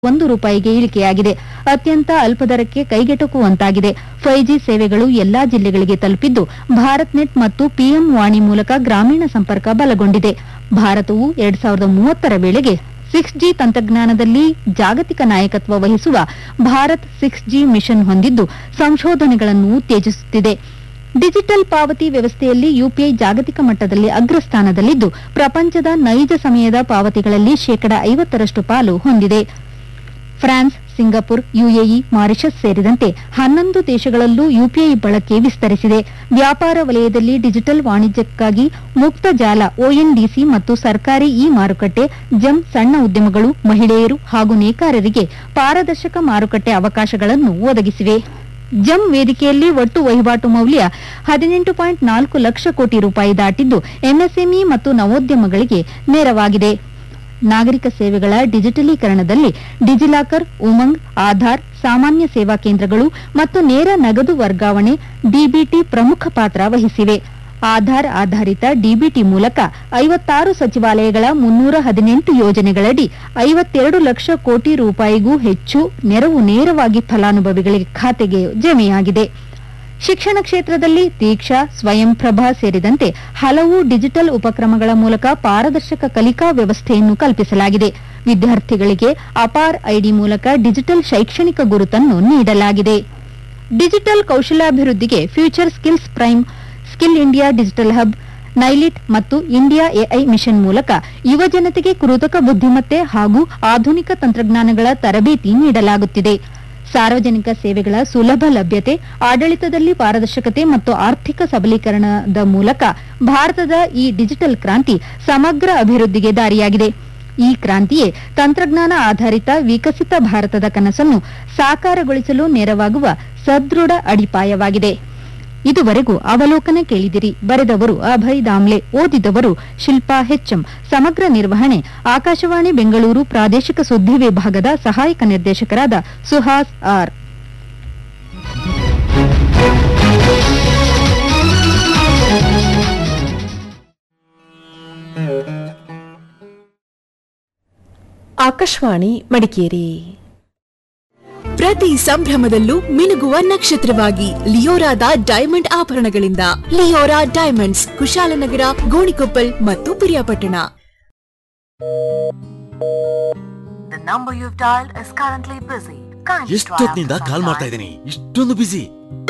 ಒಂದು ರೂಪಾಯಿಗೆ ಇಳಿಕೆಯಾಗಿದೆ ಅತ್ಯಂತ ಅಲ್ಪದರಕ್ಕೆ ಕೈಗೆಟುಕುವಂತಾಗಿದೆ ಫೈವ್ ಜಿ ಸೇವೆಗಳು ಎಲ್ಲಾ ಜಿಲ್ಲೆಗಳಿಗೆ ತಲುಪಿದ್ದು ಭಾರತ್ ನೆಟ್ ಮತ್ತು ಪಿಎಂ ವಾಣಿ ಮೂಲಕ ಗ್ರಾಮೀಣ ಸಂಪರ್ಕ ಬಲಗೊಂಡಿದೆ ಭಾರತವು ಎರಡ್ ಸಾವಿರದ ಮೂವತ್ತರ ವೇಳೆಗೆ ಸಿಕ್ಸ್ ಜಿ ತಂತ್ರಜ್ಞಾನದಲ್ಲಿ ಜಾಗತಿಕ ನಾಯಕತ್ವ ವಹಿಸುವ ಭಾರತ್ ಸಿಕ್ಸ್ ಜಿ ಮಿಷನ್ ಹೊಂದಿದ್ದು ಸಂಶೋಧನೆಗಳನ್ನು ಉತ್ತೇಜಿಸುತ್ತಿದೆ ಡಿಜಿಟಲ್ ಪಾವತಿ ವ್ಯವಸ್ಥೆಯಲ್ಲಿ ಯುಪಿಐ ಜಾಗತಿಕ ಮಟ್ಟದಲ್ಲಿ ಅಗ್ರಸ್ಥಾನದಲ್ಲಿದ್ದು ಪ್ರಪಂಚದ ನೈಜ ಸಮಯದ ಪಾವತಿಗಳಲ್ಲಿ ಶೇಕಡ ಐವತ್ತರಷ್ಟು ಪಾಲು ಹೊಂದಿದೆ ಫ್ರಾನ್ಸ್ ಸಿಂಗಾಪುರ್ ಯುಎಇ ಮಾರಿಷಸ್ ಸೇರಿದಂತೆ ಹನ್ನೊಂದು ದೇಶಗಳಲ್ಲೂ ಯುಪಿಐ ಬಳಕೆ ವಿಸ್ತರಿಸಿದೆ ವ್ಯಾಪಾರ ವಲಯದಲ್ಲಿ ಡಿಜಿಟಲ್ ವಾಣಿಜ್ಯಕ್ಕಾಗಿ ಮುಕ್ತ ಜಾಲ ಒಎನ್ಡಿಸಿ ಮತ್ತು ಸರ್ಕಾರಿ ಇ ಮಾರುಕಟ್ಟೆ ಜಮ್ ಸಣ್ಣ ಉದ್ಯಮಗಳು ಮಹಿಳೆಯರು ಹಾಗೂ ನೇಕಾರರಿಗೆ ಪಾರದರ್ಶಕ ಮಾರುಕಟ್ಟೆ ಅವಕಾಶಗಳನ್ನು ಒದಗಿಸಿವೆ ಜಮ್ ವೇದಿಕೆಯಲ್ಲಿ ಒಟ್ಟು ವಹಿವಾಟು ಮೌಲ್ಯ ಹದಿನೆಂಟು ಪಾಯಿಂಟ್ ನಾಲ್ಕು ಲಕ್ಷ ಕೋಟಿ ರೂಪಾಯಿ ದಾಟಿದ್ದು ಎಂಎಸ್ಎಂಇ ಮತ್ತು ನವೋದ್ಯಮಗಳಿಗೆ ನೆರವಾಗಿದೆ ನಾಗರಿಕ ಸೇವೆಗಳ ಡಿಜಿಟಲೀಕರಣದಲ್ಲಿ ಡಿಜಿಲಾಕರ್ ಉಮಂಗ್ ಆಧಾರ್ ಸಾಮಾನ್ಯ ಸೇವಾ ಕೇಂದ್ರಗಳು ಮತ್ತು ನೇರ ನಗದು ವರ್ಗಾವಣೆ ಡಿಬಿಟಿ ಪ್ರಮುಖ ಪಾತ್ರ ವಹಿಸಿವೆ ಆಧಾರ್ ಆಧಾರಿತ ಡಿಬಿಟಿ ಮೂಲಕ ಐವತ್ತಾರು ಸಚಿವಾಲಯಗಳ ಮುನ್ನೂರ ಹದಿನೆಂಟು ಯೋಜನೆಗಳಡಿ ಐವತ್ತೆರಡು ಲಕ್ಷ ಕೋಟಿ ರೂಪಾಯಿಗೂ ಹೆಚ್ಚು ನೆರವು ನೇರವಾಗಿ ಫಲಾನುಭವಿಗಳಿಗೆ ಖಾತೆಗೆ ಜಮೆಯಾಗಿದೆ ಶಿಕ್ಷಣ ಕ್ಷೇತ್ರದಲ್ಲಿ ದೀಕ್ಷಾ ಸ್ವಯಂಪ್ರಭಾ ಸೇರಿದಂತೆ ಹಲವು ಡಿಜಿಟಲ್ ಉಪಕ್ರಮಗಳ ಮೂಲಕ ಪಾರದರ್ಶಕ ಕಲಿಕಾ ವ್ಯವಸ್ಥೆಯನ್ನು ಕಲ್ಪಿಸಲಾಗಿದೆ ವಿದ್ಯಾರ್ಥಿಗಳಿಗೆ ಅಪಾರ್ ಐಡಿ ಮೂಲಕ ಡಿಜಿಟಲ್ ಶೈಕ್ಷಣಿಕ ಗುರುತನ್ನು ನೀಡಲಾಗಿದೆ ಡಿಜಿಟಲ್ ಕೌಶಲ್ಯಾಭಿವೃದ್ಧಿಗೆ future skills prime skill India digital hub NIELIT ಮತ್ತು ಇಂಡಿಯಾ ಎಐ ಮಿಷನ್ ಮೂಲಕ ಯುವ ಜನತೆಗೆ ಕೃತಕ ಬುದ್ಧಿಮತ್ತೆ ಹಾಗೂ ಆಧುನಿಕ ತಂತ್ರಜ್ಞಾನಗಳ ತರಬೇತಿ ನೀಡಲಾಗುತ್ತಿದೆ ಸಾರ್ವಜನಿಕ ಸೇವೆಗಳ ಸುಲಭ ಲಭ್ಯತೆ ಆಡಳಿತದಲ್ಲಿ ಪಾರದರ್ಶಕತೆ ಮತ್ತು ಆರ್ಥಿಕ ಸಬಲೀಕರಣದ ಮೂಲಕ ಭಾರತದ ಈ ಡಿಜಿಟಲ್ ಕ್ರಾಂತಿ ಸಮಗ್ರ ಅಭಿವೃದ್ಧಿಗೆ ದಾರಿಯಾಗಿದೆ ಈ ಕ್ರಾಂತಿಯೇ ತಂತ್ರಜ್ಞಾನ ಆಧಾರಿತ ವಿಕಸಿತ ಭಾರತದ ಕನಸನ್ನು ಸಾಕಾರಗೊಳಿಸಲು ನೆರವಾಗುವ ಸದೃಢ ಅಡಿಪಾಯವಾಗಿದೆ ಇದುವರೆಗೂ ಅವಲೋಕನ ಕೇಳಿದಿರಿ ಬರೆದವರು ಅಭಯ್ ದಾಮ್ಲೆ ಓದಿದವರು ಶಿಲ್ಪಾ ಹೆಚ್ಎಂ ಸಮಗ್ರ ನಿರ್ವಹಣೆ ಆಕಾಶವಾಣಿ ಬೆಂಗಳೂರು ಪ್ರಾದೇಶಿಕ ಸುದ್ದಿ ವಿಭಾಗದ ಸಹಾಯಕ ನಿರ್ದೇಶಕರಾದ ಸುಹಾಸ್ ಆರ್ ಆಕಾಶವಾಣಿ ಮಡಿಕೇರಿ ಪ್ರತಿ ಸಂಭ್ರಮದಲ್ಲೂ ಮಿನುಗುವ ನಕ್ಷತ್ರವಾಗಿ ಲಿಯೋರಾದ ಡೈಮಂಡ್ ಆಭರಣಗಳಿಂದ ಲಿಯೋರಾ ಡೈಮಂಡ್ಸ್ ಕುಶಾಲನಗರ ಗೋಣಿಕೊಪ್ಪಲ್ ಮತ್ತು Piriyapatna The number you've dialed is currently busy. Kindly try ಎಷ್ಟೊತ್ತಿನಿಂದ after call some ಮಾಡ್ತಾ time. ಇದ್ದೀನಿ ಇಷ್ಟೊಂದು ಬಿಸಿ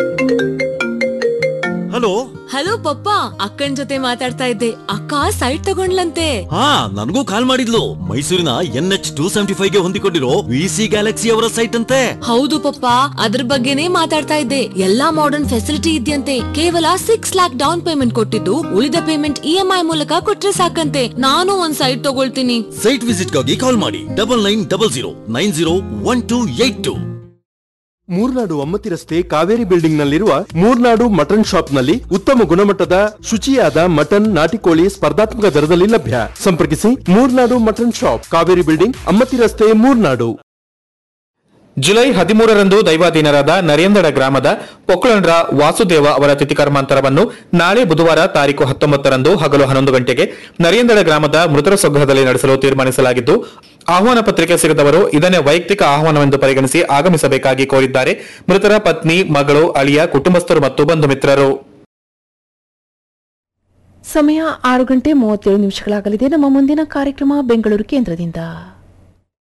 ಹಲೋ ಹಲೋ ಪಪ್ಪ ಅಕ್ಕನ್ ಜೊತೆ ಮಾತಾಡ್ತಾ ಇದ್ದೆ ಅಕ್ಕ ಸೈಟ್ ತಗೊಂಡ್ಲಂತೆ ಹಾ ನನಗೂ ಕಾಲ್ ಮಾಡಿದ್ಲು ಮೈಸೂರಿನ N H two seventy five ಗೆ ಹೊಂದಿಕೊಂಡಿರೋ ವಿ ಸಿ ಗ್ಯಾಲಕ್ಸಿ ಅವರ ಸೈಟ್ ಅಂತೆ ಹೌದು ಪಪ್ಪ ಅದ್ರ ಬಗ್ಗೆನೇ ಮಾತಾಡ್ತಾ ಇದ್ದೆ ಎಲ್ಲಾ ಮಾಡರ್ನ್ ಫೆಸಿಲಿಟಿ ಇದೆಯಂತೆ ಕೇವಲ ಸಿಕ್ಸ್ ಲ್ಯಾಕ್ ಡೌನ್ ಪೇಮೆಂಟ್ ಕೊಟ್ಟಿದ್ದು ಉಳಿದ ಪೇಮೆಂಟ್ ಇ ಎಂ ಐ ಮೂಲಕ ಕೊಟ್ರೆ ಸಾಕಂತೆ ನಾನು ಒಂದ್ ಸೈಟ್ ತಗೊಳ್ತೀನಿ ಸೈಟ್ ವಿಸಿಟ್ ಗಾಗಿ ಕಾಲ್ ಮಾಡಿ double nine double zero nine zero one two eight two Murnad Ammathi ರಸ್ತೆ ಕಾವೇರಿ ಬಿಲ್ಡಿಂಗ್ ನಲ್ಲಿರುವ ಮೂರ್ನಾಡು ಮಟನ್ ಶಾಪ್ ನಲ್ಲಿ ಉತ್ತಮ ಗುಣಮಟ್ಟದ ಶುಚಿಯಾದ ಮಟನ್ ನಾಟಿಕೋಳಿ ಸ್ಪರ್ಧಾತ್ಮಕ ದರದಲ್ಲಿ ಲಭ್ಯ ಸಂಪರ್ಕಿಸಿ Murnad mutton shop Kaveri building Ammathi ರಸ್ತೆ ಮೂರ್ನಾಡು ಜುಲೈ ಹದಿಮೂರರಂದು ದೈವಾಧೀನರಾದ ನರೇಂದಡ ಗ್ರಾಮದ ಪೊಕ್ಕಳಂಡ್ರ ವಾಸುದೇವ ಅವರ ತಿಥಿ ಕರ್ಮಾಂತರವನ್ನು ನಾಳೆ ಬುಧವಾರ ತಾರೀಕು ಹತ್ತೊಂಬತ್ತರಂದು ಹಗಲು ಹನ್ನೊಂದು ಗಂಟೆಗೆ ನರೇಂದಡ ಗ್ರಾಮದ ಮೃತರ ಸ್ವಗೃಹದಲ್ಲಿ ನಡೆಸಲು ತೀರ್ಮಾನಿಸಲಾಗಿದ್ದು ಆಹ್ವಾನ ಪತ್ರಿಕೆ ಸಿಗದವರು ಇದನ್ನೇ ವೈಯಕ್ತಿಕ ಆಹ್ವಾನವೆಂದು ಪರಿಗಣಿಸಿ ಆಗಮಿಸಬೇಕಾಗಿ ಕೋರಿದ್ದಾರೆ ಮೃತರ ಪತ್ನಿ ಮಗಳು ಅಳಿಯ ಕುಟುಂಬಸ್ಥರು ಮತ್ತು ಬಂಧು ಮಿತ್ರರು ಸಮಯ ಆರು ಗಂಟೆ ಮೂವತ್ತೇಳು ನಿಮಿಷಗಳಾಗಲಿದೆ ನಮ್ಮ ಮುಂದಿನ ಕಾರ್ಯಕ್ರಮ ಬೆಂಗಳೂರು ಕೇಂದ್ರದಿಂದ